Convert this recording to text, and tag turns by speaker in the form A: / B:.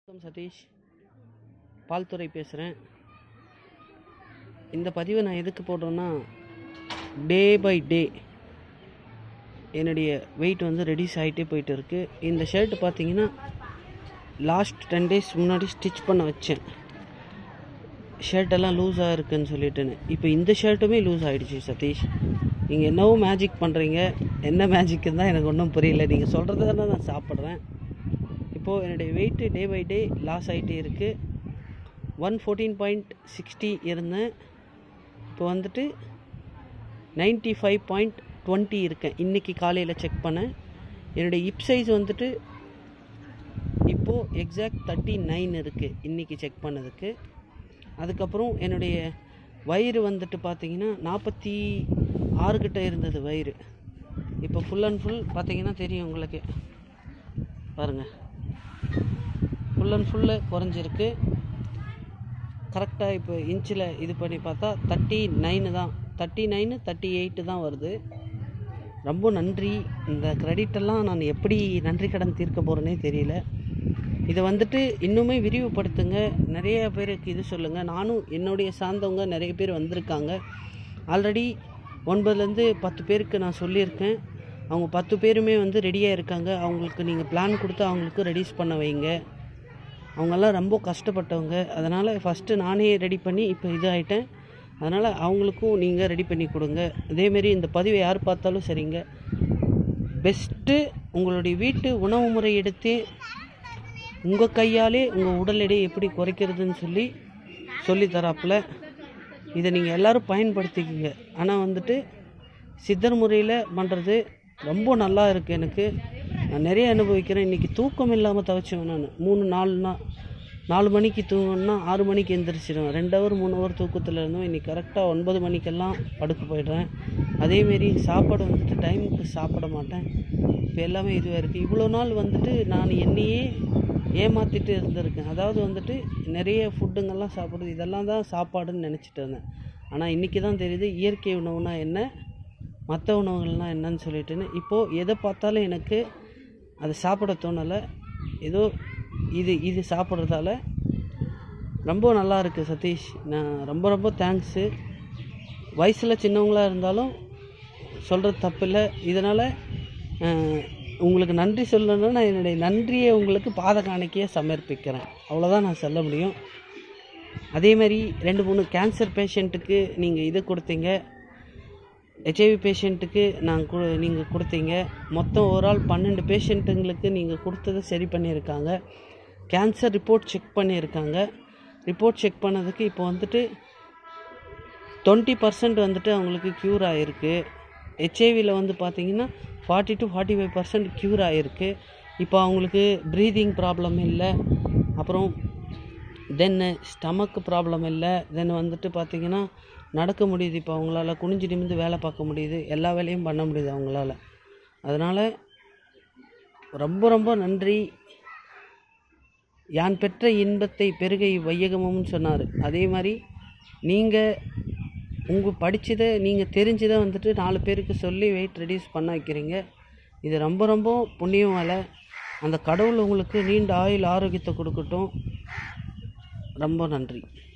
A: வணக்கம் சதீஷ் பால்துறை பேசுகிறேன் இந்த பதிவை நான் எதுக்கு போடுறேன்னா டே பை டே என்னுடைய வெயிட் வந்து ரெடியூஸ் ஆகிட்டே போயிட்டு இருக்கு இந்த ஷர்ட் பார்த்தீங்கன்னா லாஸ்ட் டென் டேஸ் முன்னாடி ஸ்டிச் பண்ண வச்சேன் ஷர்ட்டெல்லாம் லூஸாக இருக்குன்னு சொல்லிட்டுன்னு இப்போ இந்த ஷர்ட்டுமே லூஸ் ஆகிடுச்சு சதீஷ் நீங்கள் என்னவோ மேஜிக் பண்ணுறீங்க என்ன மேஜிக்குன்னு தான் எனக்கு ஒன்றும் புரியல நீங்கள் சொல்கிறது தானே நான் சாப்பிட்றேன் இப்போது என்னுடைய weight day by day loss ஆகிட்டே இருக்குது ஒன் ஃபோர்டீன் பாயிண்ட் சிக்ஸ்டி இருந்தேன் இப்போ வந்துட்டு நைன்ட்டி ஃபைவ் பாயிண்ட் டுவெண்ட்டி இருக்கேன் இன்றைக்கி காலையில் செக் பண்ணேன் என்னுடைய இப் சைஸ் வந்துட்டு இப்போது எக்ஸாக்ட் தேர்ட்டி நைன் இருக்குது இன்றைக்கி செக் பண்ணதுக்கு அதுக்கப்புறம் என்னுடைய வயிறு வந்துட்டு பார்த்தீங்கன்னா நாற்பத்தி ஆறு கிட்ட இருந்தது வயிறு இப்போ ஃபுல் அண்ட் ஃபுல் பார்த்தீங்கன்னா தெரியும் உங்களுக்கு பாருங்கள் ஃபுல் அண்ட் ஃபுல்லு குறைஞ்சிருக்கு கரெக்டாக இப்போ இன்ச்சில் இது பண்ணி பார்த்தா தேர்ட்டி நைனு தான் தேர்ட்டி நைனு தேர்ட்டி எயிட்டு தான் வருது ரொம்ப நன்றி இந்த கிரெடிட்டெல்லாம் நான் எப்படி நன்றி கடன் தீர்க்க போகிறேனே தெரியல இதை வந்துட்டு இன்னுமே விரிவுபடுத்துங்க நிறைய பேருக்கு இது சொல்லுங்கள் நானும் என்னுடைய சார்ந்தவங்க நிறைய பேர் வந்திருக்காங்க ஆல்ரெடி ஒன்பதுலேருந்து பத்து பேருக்கு நான் சொல்லியிருக்கேன் அவங்க பத்து பேருமே வந்து ரெடியாக இருக்காங்க அவங்களுக்கு நீங்கள் பிளான் கொடுத்து அவங்களுக்கு ரெடியூஸ் பண்ண வைங்க அவங்கெல்லாம் ரொம்ப கஷ்டப்பட்டவங்க அதனால் ஃபஸ்ட்டு நானே ரெடி பண்ணி இப்போ இது ஆகிட்டேன் அதனால் அவங்களுக்கும் நீங்கள் ரெடி பண்ணி கொடுங்க அதேமாரி இந்த பதிவை யார் பார்த்தாலும் சரிங்க பெஸ்ட்டு உங்களுடைய வீட்டு உணவு முறை எடுத்து உங்கள் கையாலே உங்கள் உடல் எடையை எப்படி குறைக்கிறதுன்னு சொல்லி சொல்லி தராப்புல இதை நீங்கள் எல்லோரும் பயன்படுத்திக்கிங்க ஆனால் வந்துட்டு சித்தர் முறையில் பண்ணுறது ரொம்ப நல்லா இருக்குது எனக்கு நான் நிறைய அனுபவிக்கிறேன் இன்றைக்கி தூக்கம் இல்லாமல் தவிச்சேன் நான் மூணு நாலு நாள் நாலு மணிக்கு தூங்கணும்னா ஆறு மணிக்கு எந்திரிச்சிடுவேன் ரெண்டு ஹவர் மூணு ஹவர் தூக்கத்தில் இருந்தோம் இன்றைக்கி கரெக்டாக ஒன்பது மணிக்கெல்லாம் படுக்க போயிடுறேன் அதேமாரி சாப்பாடு வந்துட்டு டைமுக்கு சாப்பிட மாட்டேன் இப்போ எல்லாமே இதுவாக இருக்குது இவ்வளோ நாள் வந்துட்டு நான் என்னையே ஏமாற்றிட்டு இருந்திருக்கேன் அதாவது வந்துட்டு நிறைய ஃபுட்டுங்கெல்லாம் சாப்பிடுறது இதெல்லாம் தான் சாப்பாடுன்னு நினச்சிட்டு இருந்தேன் ஆனால் இன்றைக்கி தான் தெரியுது இயற்கை உணவுனா என்ன மற்ற உணவுகள்லாம் என்னன்னு சொல்லிட்டுன்னு இப்போது எதை பார்த்தாலும் எனக்கு அதை சாப்பிட தோணலை ஏதோ இது இது சாப்பிட்றதால ரொம்ப நல்லா இருக்குது சதீஷ் நான் ரொம்ப ரொம்ப தேங்க்ஸு வயசில் சின்னவங்களாக இருந்தாலும் சொல்கிறது தப்பில்லை இதனால் உங்களுக்கு நன்றி சொல்லணும்னா நான் என்னுடைய நன்றியை உங்களுக்கு பாத காணிக்கையாக சமர்ப்பிக்கிறேன் அவ்வளோதான் நான் சொல்ல முடியும் அதே மாதிரி ரெண்டு மூணு கேன்சர் பேஷண்ட்டுக்கு நீங்கள் இது கொடுத்தீங்க ஹெச்ஐவி பேஷண்ட்டுக்கு நான் கு நீங்கள் கொடுத்தீங்க மொத்தம் ஒரு ஆள் பன்னெண்டு பேஷண்ட்டுங்களுக்கு நீங்கள் கொடுத்ததை சரி பண்ணியிருக்காங்க கேன்சர் ரிப்போர்ட் செக் பண்ணியிருக்காங்க ரிப்போர்ட் செக் பண்ணதுக்கு இப்போ வந்துட்டு டுவெண்ட்டி பர்சன்ட் வந்துட்டு அவங்களுக்கு க்யூர் ஆகிருக்கு ஹெச்ஐவியில் வந்து பார்த்தீங்கன்னா forty two forty five percent cure ஆகிருக்கு இப்போ அவங்களுக்கு ப்ரீதிங் ப்ராப்ளம் இல்லை அப்புறம் தென்னு ஸ்டமக்கு ப்ராப்ளம் இல்லை தென் வந்துட்டு பார்த்திங்கன்னா நடக்க முடியுது இப்போ அவங்களால குனிஞ்சு நிமிந்து வேலை பார்க்க முடியுது எல்லா வேலையும் பண்ண முடியுது அவங்களால அதனால் ரொம்ப ரொம்ப நன்றி யான் பெற்ற இன்பத்தை பெருகை வையகமும்னு சொன்னார் அதே மாதிரி நீங்கள் உங்கள் படித்ததை நீங்கள் தெரிஞ்சதை வந்துட்டு நாலு பேருக்கு சொல்லி வெயிட் ரெடியூஸ் பண்ண வைக்கிறீங்க இது ரொம்ப ரொம்ப புண்ணியம் வேலை அந்த கடவுள் உங்களுக்கு நீண்ட ஆயுள் ஆரோக்கியத்தை கொடுக்கட்டும் ரொம்ப நன்றி